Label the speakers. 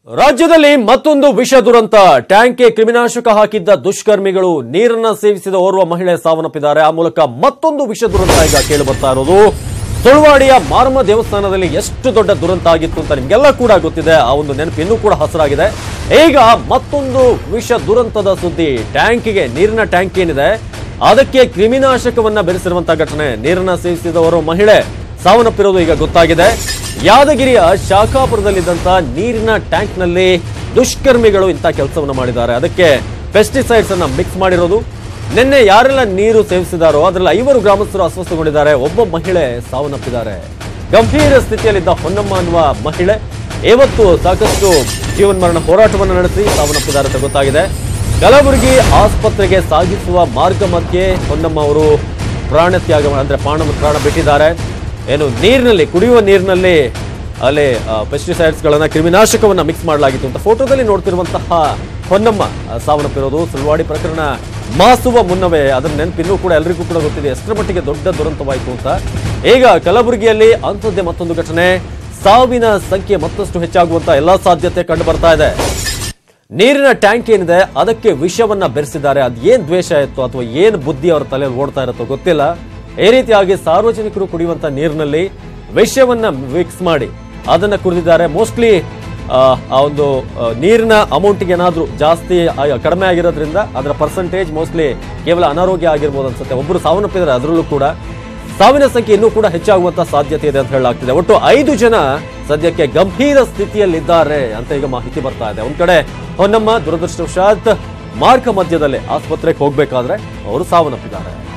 Speaker 1: ರಾಜ್ಯದಲ್ಲಿ ಮತ್ತೊಂದು ವಿಷ ದುರಂತ ಟ್ಯಾಂಕ್ಗೆ ಕ್ರಿಮಿನಾಶಕ ಹಾಕಿದ್ದ ದುಷ್ಕರ್ಮಿಗಳು ನೀರನ್ನ ಸೇವಿಸಿದ ಓರ್ವ ಮಹಿಳೆ ಸಾವನ್ನಪ್ಪಿದ್ದಾರೆ ಆ ಮೂಲಕ ಮತ್ತೊಂದು ವಿಷ ದುರಂತ ಈಗ ಕೇಳಿ ಬರ್ತಾ ಇರೋದು ಸುಳ್ವಾಡಿಯ ಮಾರಮ್ಮ ದೇವಸ್ಥಾನದಲ್ಲಿ ಎಷ್ಟು ದೊಡ್ಡ ದುರಂತ ಆಗಿತ್ತು ಅಂತ ನಿಮ್ಗೆಲ್ಲ ಕೂಡ ಗೊತ್ತಿದೆ ಆ ಒಂದು ನೆನಪು ಇನ್ನೂ ಕೂಡ ಹಸರಾಗಿದೆ ಈಗ ಮತ್ತೊಂದು ವಿಷ ದುರಂತದ ಸುದ್ದಿ ಟ್ಯಾಂಕಿಗೆ ನೀರಿನ ಟ್ಯಾಂಕ್ ಏನಿದೆ ಅದಕ್ಕೆ ಕ್ರಿಮಿನಾಶಕವನ್ನ ಬೆರೆಸಿರುವಂತಹ ಘಟನೆ ನೀರನ್ನ ಸೇವಿಸಿದ ಓರ್ವ ಮಹಿಳೆ ಸಾವನ್ನಪ್ಪಿರೋದು ಈಗ ಗೊತ್ತಾಗಿದೆ ಯಾದಗಿರಿಯ ಶಾಖಾಪುರದಲ್ಲಿದ್ದಂತ ನೀರಿನ ಟ್ಯಾಂಕ್ ನಲ್ಲಿ ದುಷ್ಕರ್ಮಿಗಳು ಇಂಥ ಕೆಲಸವನ್ನು ಮಾಡಿದ್ದಾರೆ ಅದಕ್ಕೆ ಪೆಸ್ಟಿಸೈಡ್ಸ್ ಅನ್ನ ಮಿಕ್ಸ್ ಮಾಡಿರೋದು ನಿನ್ನೆ ಯಾರೆಲ್ಲ ನೀರು ಸೇವಿಸಿದಾರೋ ಅದರಲ್ಲಿ ಐವರು ಗ್ರಾಮಸ್ಥರು ಅಸ್ವಸ್ಥಗೊಂಡಿದ್ದಾರೆ ಒಬ್ಬ ಮಹಿಳೆ ಸಾವನ್ನಪ್ಪಿದ್ದಾರೆ ಗಂಭೀರ ಸ್ಥಿತಿಯಲ್ಲಿದ್ದ ಹೊನ್ನಮ್ಮ ಅನ್ನುವ ಮಹಿಳೆ ಇವತ್ತು ಸಾಕಷ್ಟು ಜೀವನ್ಮರಣ ಹೋರಾಟವನ್ನು ನಡೆಸಿ ಸಾವನ್ನಪ್ಪಿದ್ದಾರೆ ಅಂತ ಗೊತ್ತಾಗಿದೆ ಕಲಬುರಗಿ ಆಸ್ಪತ್ರೆಗೆ ಸಾಗಿಸುವ ಮಾರ್ಗ ಮಧ್ಯೆ ಹೊನ್ನಮ್ಮ ಅವರು ಪ್ರಾಣ ತ್ಯಾಗ ಅಂದ್ರೆ ಪ್ರಾಣ ಪ್ರಾಣ ಬಿಟ್ಟಿದ್ದಾರೆ ಏನು ನೀರಿನಲ್ಲಿ ಕುಡಿಯುವ ನೀರಿನಲ್ಲಿ ಅಲ್ಲಿ ಪೆಸ್ಟಿಸೈಡ್ಸ್ ಗಳನ್ನ ಕ್ರಿಮಿನಾಶಕವನ್ನ ಮಿಕ್ಸ್ ಮಾಡಲಾಗಿತ್ತು ಅಂತ ಫೋಟೋದಲ್ಲಿ ನೋಡ್ತಿರುವಂತಹ ಹೊನ್ನಮ್ಮ ಆ, ಸಾವನ್ನಪ್ಪಿರೋದು ಸುಳ್ವಾಡಿ ಪ್ರಕರಣ ಮಾಸುವ ಮುನ್ನವೇ ಅದರ ನೆನಪಿನ್ನೂ ಕೂಡ ಎಲ್ರಿಗೂ ಕೂಡ ಗೊತ್ತಿದೆ ಎಷ್ಟರ ಮಟ್ಟಿಗೆ ದೊಡ್ಡ ದುರಂತವಾಯಿತು ಅಂತ ಈಗ ಕಲಬುರಗಿಯಲ್ಲಿ ಅಂಥದ್ದೇ ಮತ್ತೊಂದು ಘಟನೆ ಸಾವಿನ ಸಂಖ್ಯೆ ಮತ್ತಷ್ಟು ಹೆಚ್ಚಾಗುವಂತ ಎಲ್ಲಾ ಸಾಧ್ಯತೆ ಕಂಡು ಬರ್ತಾ ಇದೆ ನೀರಿನ ಟ್ಯಾಂಕ್ ಏನಿದೆ ಅದಕ್ಕೆ ವಿಷವನ್ನ ಬೆರೆಸಿದ್ದಾರೆ ಅದ್ ಏನ್ ದ್ವೇಷ ಇತ್ತು ಅಥವಾ ಏನ್ ಬುದ್ಧಿ ಅವರ ತಲೆಯಲ್ಲಿ ಓಡ್ತಾ ಇರುತ್ತೋ ಗೊತ್ತಿಲ್ಲ ಈ ರೀತಿಯಾಗಿ ಸಾರ್ವಜನಿಕರು ಕುಡಿಯುವಂತ ನೀರಿನಲ್ಲಿ ವಿಷವನ್ನ ಮಿಕ್ಸ್ ಮಾಡಿ ಅದನ್ನ ಕುಡಿದಿದ್ದಾರೆ ಮೋಸ್ಟ್ಲಿ ಆ ಒಂದು ಆ, ನೀರಿನ ಅಮೌಂಟ್ಗೆ ಏನಾದ್ರೂ ಜಾಸ್ತಿ ಆ- ಕಡಿಮೆ ಆಗಿರೋದ್ರಿಂದ ಅದರ ಪರ್ಸೆಂಟೇಜ್ ಮೋಸ್ಟ್ಲಿ ಕೇವಲ ಅನಾರೋಗ್ಯ ಆಗಿರ್ಬೋದು ಅನ್ಸುತ್ತೆ ಒಬ್ಬರು ಸಾವನ್ನಪ್ಪಿದ್ದಾರೆ ಅದರಲ್ಲೂ ಕೂಡ ಸಾವಿನ ಸಂಖ್ಯೆ ಇನ್ನೂ ಕೂಡ ಹೆಚ್ಚಾಗುವಂತ ಸಾಧ್ಯತೆ ಇದೆ ಅಂತ ಹೇಳಲಾಗ್ತಿದೆ ಒಟ್ಟು ಐದು ಜನ ಸದ್ಯಕ್ಕೆ ಗಂಭೀರ ಸ್ಥಿತಿಯಲ್ಲಿದ್ದಾರೆ ಅಂತ ಈಗ ಮಾಹಿತಿ ಬರ್ತಾ ಇದೆ ಒಂದ್ ಕಡೆ ಹೊನ್ನಮ್ಮ ದುರದೃಷ್ಟವಶಾತ್ ಮಾರ್ಗ ಮಧ್ಯದಲ್ಲೇ ಆಸ್ಪತ್ರೆಗೆ ಹೋಗ್ಬೇಕಾದ್ರೆ ಅವರು ಸಾವನ್ನಪ್ಪಿದ್ದಾರೆ